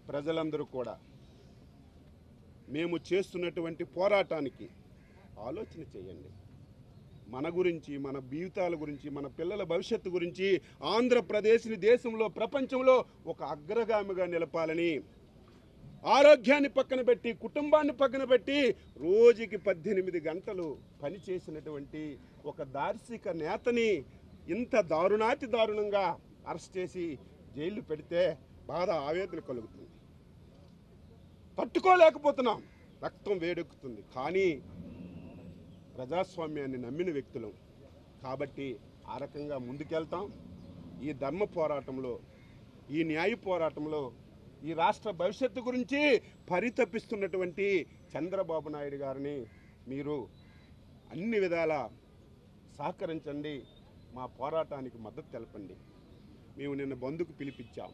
ప్రజలందరూ కూడా మేము చేస్తున్నటువంటి పోరాటానికి ఆలోచన చేయండి మన గురించి మన జీవితాల గురించి మన పిల్లల భవిష్యత్తు గురించి ఆంధ్రప్రదేశ్ని దేశంలో ప్రపంచంలో ఒక అగ్రగామిగా నిలపాలని ఆరోగ్యాన్ని పక్కన పెట్టి కుటుంబాన్ని పక్కన పెట్టి రోజుకి పద్దెనిమిది గంటలు పనిచేసినటువంటి ఒక దార్శిక నేతని ఇంత దారుణాతి దారుణంగా అరెస్ట్ చేసి జైలు పెడితే బాధ ఆవేదన కలుగుతుంది తట్టుకోలేకపోతున్నాం రక్తం వేడెక్కుతుంది కానీ ప్రజాస్వామ్యాన్ని నమ్మిన వ్యక్తులం కాబట్టి ఆ రకంగా ముందుకెళ్తాం ఈ ధర్మ పోరాటంలో ఈ న్యాయ పోరాటంలో ఈ రాష్ట్ర భవిష్యత్తు గురించి పరితపిస్తున్నటువంటి చంద్రబాబు నాయుడు గారిని మీరు అన్ని విధాల సహకరించండి మా పోరాటానికి మద్దతు తెలపండి మేము నిన్న బంధుకు పిలిపించాం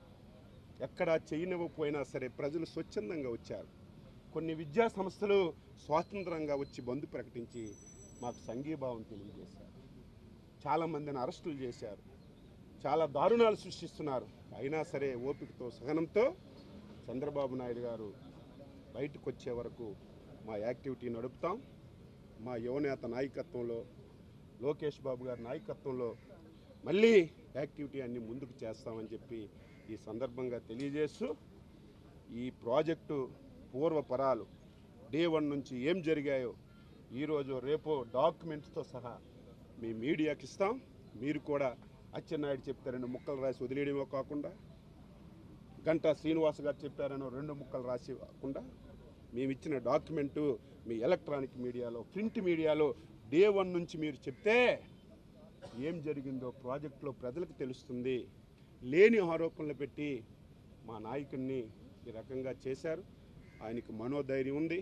ఎక్కడా చేయనివ్వకపోయినా సరే ప్రజలు స్వచ్ఛందంగా వచ్చారు కొన్ని విద్యా సంస్థలు స్వాతంత్రంగా వచ్చి బంధు ప్రకటించి మాకు సంఘీభావం తెలియజేశారు చాలామందిని అరెస్టులు చేశారు చాలా దారుణాలు సృష్టిస్తున్నారు అయినా సరే ఓపికతో సహనంతో చంద్రబాబు నాయుడు గారు బయటకు వచ్చే వరకు మా యాక్టివిటీ నడుపుతాం మా యువనేత నాయకత్వంలో లోకేష్ బాబు గారి నాయకత్వంలో మళ్ళీ యాక్టివిటీ అన్ని ముందుకు చేస్తామని చెప్పి ఈ సందర్భంగా తెలియజేస్తూ ఈ ప్రాజెక్టు పూర్వపరాలు డే వన్ నుంచి ఏం జరిగాయో ఈరోజు రేపో డాక్యుమెంట్స్తో సహా మీ మీడియాకి ఇస్తాం మీరు కూడా అచ్చెన్నాయుడు చెప్తే రెండు ముక్కలు రాసి వదిలేయడమే కాకుండా గంటా శ్రీనివాస్ గారు చెప్పారనో రెండు ముక్కలు రాసి కాకుండా మేము ఇచ్చిన డాక్యుమెంటు మీ ఎలక్ట్రానిక్ మీడియాలో ప్రింట్ మీడియాలో డే వన్ నుంచి మీరు చెప్తే ఏం జరిగిందో ప్రాజెక్టులో ప్రజలకు తెలుస్తుంది లేని ఆరోపణలు పెట్టి మా నాయకుడిని ఈ రకంగా చేశారు ఆయనకు మనోధైర్యం ఉంది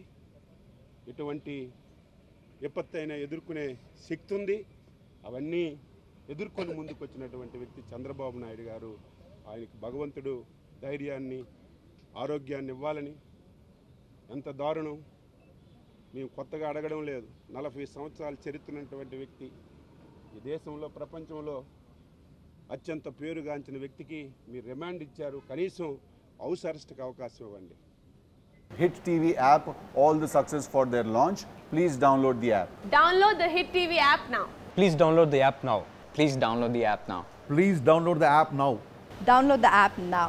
ఎటువంటి విపత్తైనా ఎదుర్కొనే శక్తి ఉంది అవన్నీ ఎదుర్కొని ముందుకు వచ్చినటువంటి వ్యక్తి చంద్రబాబు నాయుడు గారు ఆయనకు భగవంతుడు ధైర్యాన్ని ఆరోగ్యాన్ని ఇవ్వాలని ఎంత దారుణం మేము కొత్తగా అడగడం లేదు నలభై సంవత్సరాల చరిత్ర ఉన్నటువంటి వ్యక్తి ఈ దేశంలో ప్రపంచంలో అత్యంత పేరుగాంచిన వ్యక్తికి మీరు రిమాండ్ ఇచ్చారు కనీసం హౌస్ అరెస్ట్కి అవకాశం ఇవ్వండి Hit TV app, all the success for their launch. Please download the app. Download the Hit TV app now. Please download the app now. Please download the app now. Please download the app now. Download the app now.